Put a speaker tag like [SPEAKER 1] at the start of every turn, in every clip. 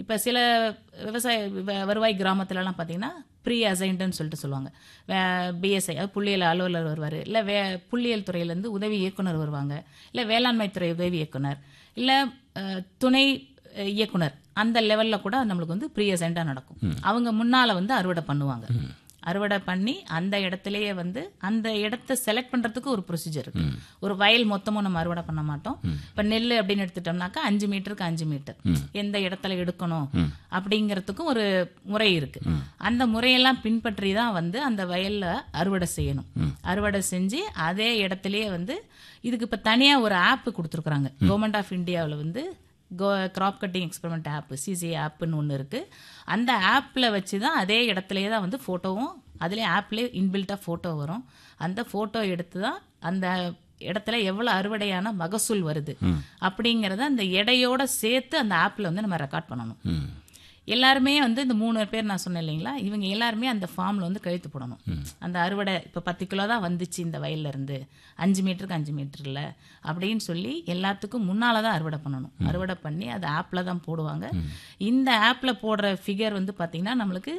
[SPEAKER 1] இப்போ சில விவசாய வ- வருவாய் கிராமத்துலலாம் பார்த்தீங்கன்னா ப்ரீ அசைன்டுன்னு சொல்லிட்டு சொல்லுவாங்க பிஎஸ்ஐ அது புள்ளியியல் அலுவலர் வருவார் இல்லை வே புள்ளியியல் துறையிலேருந்து உதவி இயக்குனர் வருவாங்க இல்லை வேளாண்மை துறை உதவி இயக்குனர் இல்லை துணை அஹ், இயக்குனர் அந்த லெவலில் கூட நம்மளுக்கு வந்து ப்ரீ அசைண்டாக நடக்கும் அவங்க முன்னால் வந்து அறுவடை பண்ணுவாங்க அறுவடை பண்ணி அந்த இடத்துலயே வந்து அந்த இடத்த செலக்ட் பண்றதுக்கு ஒரு ப்ரொசீஜர் இருக்கு ஒரு வயல் மொத்தமும் நம்ம அறுவடை பண்ண மாட்டோம் இப்ப நெல் அப்படின்னு எடுத்துட்டோம்னாக்கா அஞ்சு மீட்டருக்கு அஞ்சு மீட்டர் எந்த இடத்துல எடுக்கணும் அப்படிங்கறதுக்கும் ஒரு முறை இருக்கு அந்த முறையெல்லாம் பின்பற்றி தான் வந்து அந்த வயல்ல அறுவடை செய்யணும் அறுவடை செஞ்சு அதே இடத்துலயே வந்து இதுக்கு இப்ப தனியா ஒரு ஆப் கொடுத்துருக்குறாங்க கவர்மெண்ட் ஆஃப் இந்தியாவில் வந்து கோ crop cutting experiment app CC ஆப்னு ஒன்று இருக்குது அந்த ஆப்பில் வச்சு தான் அதே இடத்துலையே தான் வந்து ஃபோட்டோவும் அதுலேயே ஆப்லேயே இன்பில்ட்டாக ஃபோட்டோ வரும் அந்த ஃபோட்டோ எடுத்து தான் அந்த இடத்துல எவ்வளோ அறுவடையான மகசூல் வருது அப்படிங்கிறத அந்த எடையோட சேர்த்து அந்த ஆப்பில் வந்து நம்ம ரெக்கார்ட் பண்ணணும்
[SPEAKER 2] ம்.
[SPEAKER 1] எல்லாருமே வந்து இந்த மூணு பேர் நான் சொன்னேன் இல்லைங்களா இவங்க எல்லாருமே அந்த ஃபார்ம்ல வந்து கழுத்து போடணும் அந்த அறுவடை இப்போ பத்து கிலோ தான் வந்துச்சு இந்த வயல்ல இருந்து அஞ்சு மீட்டருக்கு அஞ்சு மீட்டர்ல அப்படின்னு சொல்லி எல்லாத்துக்கும் முன்னால தான் அறுவடை பண்ணணும் அறுவடை பண்ணி அது ஆப்ல தான் போடுவாங்க இந்த ஆப்ல போடுற ஃபிகர் வந்து பாத்தீங்கன்னா நம்மளுக்கு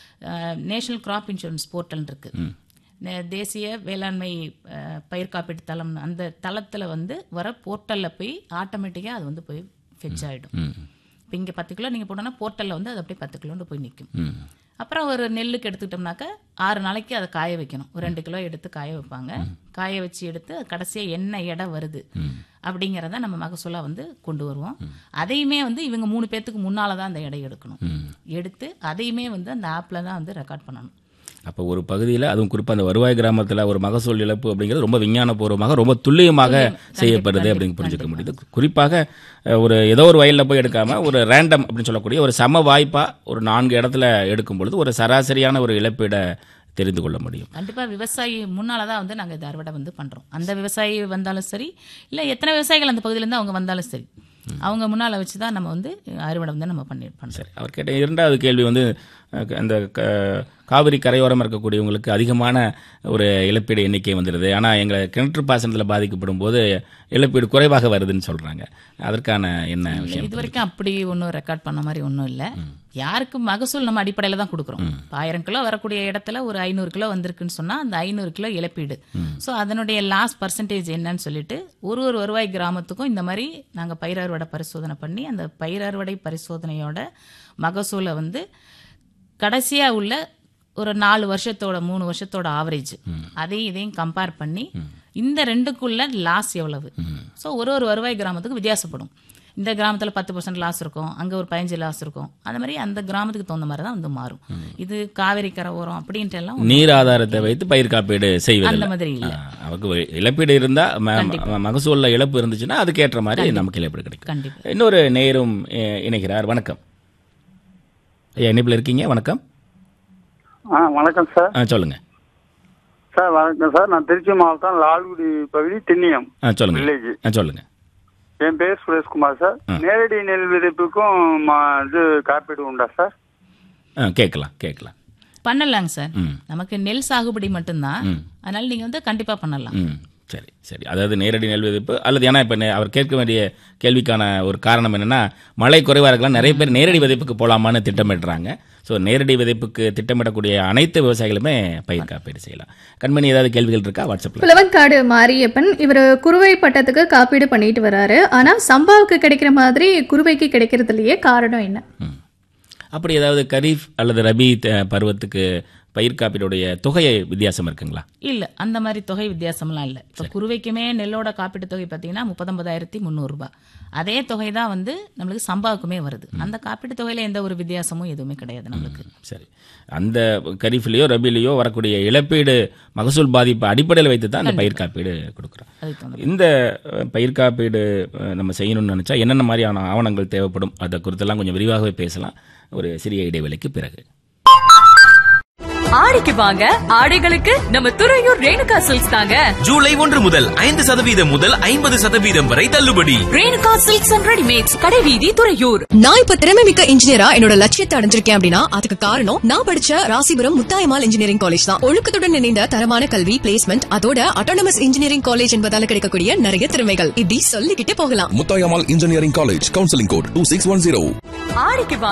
[SPEAKER 1] நேஷனல் கிராப் இன்சூரன்ஸ் போர்ட்டல் இருக்கு நே- தேசிய வேளாண்மை அஹ், பயிர் காப்பீட்டு தளம் அந்த தளத்துல வந்து வர போர்ட்டல்ல போய் ஆட்டோமேட்டிக்கா அது வந்து போய் ஃபெச் ஆயிடும்
[SPEAKER 2] ம்.
[SPEAKER 1] இப்போ இங்கே பத்து கிலோ நீங்கள் போட்டோன்னா போர்ட்டலில் வந்து அது அப்படியே பத்து கிலோன்னு போய் நிற்கும்
[SPEAKER 2] ம்.
[SPEAKER 1] அப்புறம் ஒரு நெல்லுக்கு எடுத்துக்கிட்டோம்னாக்கா ஆறு நாளைக்கு அதை காய வைக்கணும் ஒரு ரெண்டு கிலோ எடுத்து காய வைப்பாங்க காய வச்சு எடுத்து கடைசியாக என்ன எடை வருது அப்படிங்கிறத நம்ம மகசூலாக வந்து கொண்டு வருவோம் அதையுமே வந்து இவங்க மூணு பேர்த்துக்கு முன்னால் தான் அந்த எடை எடுக்கணும் எடுத்து அதையுமே வந்து அந்த ஆப்பில் தான் வந்து ரெக்கார்ட் பண்ணணும்
[SPEAKER 2] அப்போ ஒரு பகுதியில் அதுவும் குறிப்பாக அந்த வருவாய் கிராமத்தில் ஒரு மகசூல் இழப்பு அப்படிங்கிறது ரொம்ப விஞ்ஞானபூர்வமாக ரொம்ப துல்லியமாக செய்யப்படுது அப்படின்னு புரிஞ்சுக்க முடியுது குறிப்பாக அஹ், ஒரு ஏதோ ஒரு வயலில் போய் எடுக்காம ஒரு ரேண்டம் அப்படின்னு சொல்லக்கூடிய ஒரு சம வாய்ப்பாக ஒரு நான்கு இடத்துல எடுக்கும் பொழுது ஒரு சராசரியான ஒரு இழப்பீடை தெரிந்து கொள்ள முடியும்
[SPEAKER 1] கண்டிப்பாக விவசாயி முன்னால் தான் வந்து நாங்கள் இந்த அறுவடை வந்து பண்ணுறோம் அந்த விவசாயி வந்தாலும் சரி இல்லை எத்தனை விவசாயிகள் அந்த பகுதியிலேருந்து அவங்க வந்தாலும் சரி அவங்க முன்னால் வச்சு தான் நம்ம வந்து அறுவடை வந்து நம்ம பண்ணி பண்ணுறோம்
[SPEAKER 2] சரி அவர் கேட்ட இரண்டாவது கேள்வி வந்து அஹ், அந்த க- காவிரி கரையோரம் இருக்கக்கூடியவங்களுக்கு அதிகமான ஒரு இழப்பீடு எண்ணிக்கை வந்துடுது ஆனால் எங்களை கிணற்று பாசனத்தில் பாதிக்கப்படும் போது இழப்பீடு குறைவாக வருதுன்னு சொல்கிறாங்க அதற்கான என்ன விஷயம்
[SPEAKER 1] இது வரைக்கும் அப்படி ஒன்றும் ரெக்கார்ட் பண்ண மாதிரி ஒன்றும் இல்லை யாருக்கு மகசூல் நம்ம அடிப்படையில் தான் கொடுக்குறோம் இப்போ ஆயிரம் கிலோ வரக்கூடிய இடத்துல ஒரு ஐநூறு கிலோ வந்திருக்குன்னு சொன்னால் அந்த ஐநூறு கிலோ இழப்பீடு ஸோ அதனுடைய லாஸ்ட் பர்சன்டேஜ் என்னன்னு சொல்லிட்டு ஒரு ஒரு வருவாய் கிராமத்துக்கும் இந்த மாதிரி நாங்கள் பயிர் அறுவடை பரிசோதனை பண்ணி அந்த பயிர் அறுவடை பரிசோதனையோட மகசூலை வந்து கடைசியாக உள்ள ஒரு நாலு வருஷத்தோட மூணு வருஷத்தோட ஆவரேஜ் அதையும் இதையும் கம்பேர் பண்ணி இந்த ரெண்டுக்குள்ள லாஸ் எவ்வளவு ஸோ ஒரு ஒரு வருவாய் கிராமத்துக்கு வித்தியாசப்படும் இந்த கிராமத்தில் பத்து பர்சன்ட் லாஸ் இருக்கும் அங்கே ஒரு பதினஞ்சு லாஸ் இருக்கும் அந்த மாதிரி அந்த கிராமத்துக்கு தகுந்த மாதிரி தான் வந்து மாறும் இது காவிரி கரை ஓரம் அப்படின்ட்டு எல்லாம்
[SPEAKER 2] நீர் ஆதாரத்தை வைத்து பயிர் காப்பீடு
[SPEAKER 1] அந்த
[SPEAKER 2] செய்வதில்லை
[SPEAKER 1] மாதிரி இல்லை
[SPEAKER 2] ஆ, அவருக்கு வே- இழப்பீடு இருந்தா ம- ம- மகசூல்ல இழப்பு இருந்துச்சுன்னா அதுக்கேற்ற மாதிரி நமக்கு இழப்பீடு கிடைக்கும்
[SPEAKER 1] கண்டிப்பா
[SPEAKER 2] இன்னொரு நேரும் அஹ், இணைகிறார் வணக்கம் ஐயா இணைப்பில் இருக்கீங்க வணக்கம்
[SPEAKER 3] ஆ வணக்கம் சார்
[SPEAKER 2] ஆ சொல்லுங்க
[SPEAKER 3] சார் வணக்கம் சார் நான் திருச்சி மாவட்டம் லால்குடி பகுதி திண்ணியம்
[SPEAKER 2] ஆ சொல்லுங்க
[SPEAKER 3] வில்லேஜ்
[SPEAKER 2] ஆ சொல்லுங்க
[SPEAKER 3] என் பேர் சுரேஷ்குமார் சார் நேரடி நெல் விதைப்புக்கும் மா- இது காப்பீடு உண்டா சார்
[SPEAKER 2] ஆ கேட்கலாம் கேட்கலாம்
[SPEAKER 1] பண்ணலாங்க சார்
[SPEAKER 2] ம்.
[SPEAKER 1] நமக்கு நெல் சாகுபடி மட்டும்தான் அதனால நீங்க வந்து கண்டிப்பா பண்ணலாம்
[SPEAKER 2] ம் சரி சரி அதாவது நேரடி நெல் விதைப்பு அல்லது ஏன்னா இப்போ அவர் கேட்க வேண்டிய கேள்விக்கான ஒரு காரணம் என்னன்னா மழை குறைவாக இருக்கலாம் நிறைய பேர் நேரடி விதைப்புக்கு போகலாமான்னு திட்டமிடுறாங்க ஸோ நேரடி விதைப்புக்கு திட்டமிடக்கூடிய அனைத்து விவசாயிகளுமே பயிர் காப்பீடு செய்யலாம் கண்மணி ஏதாவது கேள்விகள் இருக்கா வாட்ஸ்அப்பில்
[SPEAKER 4] புலவன்காடு மாரியப்பன் இவர் குறுவை பட்டத்துக்கு காப்பீடு பண்ணிட்டு வராரு ஆனா சம்பாவுக்கு கிடைக்கிற மாதிரி குறுவைக்கு கிடைக்கிறது இல்லையே காரணம் என்ன
[SPEAKER 2] ம். அப்படி ஏதாவது கரீஃப் அல்லது ரபி த- பருவத்துக்கு பயிர் காப்பீடுடைய தொகையை வித்தியாசம் இருக்குங்களா
[SPEAKER 1] இல்ல அந்த மாதிரி தொகை வித்தியாசம்லாம் இல்ல இப்ப குருவைக்குமே நெல்லோட காப்பீட்டு தொகை பாத்தீங்கன்னா முப்பத்தொன்பதாயிரத்தி முந்நூறு ரூபாய் அதே தொகை தான் வந்து நம்மளுக்கு சம்பாவுக்குமே வருது அந்த காப்பீட்டு தொகையில எந்த ஒரு வித்தியாசமும் எதுவுமே கிடையாது நம்மளுக்கு
[SPEAKER 2] சரி அந்த கரீஃப்லேயோ ரபிலேயோ வரக்கூடிய இழப்பீடு மகசூல் பாதிப்பு அடிப்படையில் வைத்து தான் அந்த பயிர் காப்பீடு கொடுக்குறோம்
[SPEAKER 1] அதுக்கு தகுந்த
[SPEAKER 2] இந்த அஹ், பயிர் காப்பீடு அஹ், நம்ம செய்யணும்னு நினச்சா என்னென்ன மாதிரியான ஆவணங்கள் தேவைப்படும் அதை குறித்தெல்லாம் கொஞ்சம் விரிவாகவே பேசலாம் ஒரு சிறிய இடைவேளைக்கு பிறகு
[SPEAKER 5] ஆடிக்கு வாங்க ஆடைகளுக்கு நம்ம துறையூர் ரேணுகா சில்க்ஸ் தாங்க
[SPEAKER 6] ஜூலை ஒன்று முதல் ஐந்து சதவீதம் முதல் ஐம்பது சதவீதம் வரை தள்ளுபடி
[SPEAKER 5] ரேணுகா சில்க்ஸ் அண்ட் ரெடிமேட்ஸ் கடைவீதி துறையூர்
[SPEAKER 7] நான் இப்ப திறமை மிக்க இன்ஜினியரா என்னோட லட்சியத்தை அடைஞ்சிருக்கேன் அப்படின்னா அதுக்கு காரணம் நான் படிச்ச ராசிபுரம் முத்தாயமால் இன்ஜினியரிங் காலேஜ் தான் ஒழுக்கத்துடன் இணைந்த தரமான கல்வி பிளேஸ்மெண்ட் அதோட அட்டானமஸ் இன்ஜினியரிங் காலேஜ் என்பதால கிடைக்கக்கூடிய நிறைய திறமைகள் இப்படி சொல்லிக்கிட்டே போகலாம்
[SPEAKER 8] Mutayamal Engineering College, Counseling Code 2610.
[SPEAKER 5] ஆடிக்கு வாங்க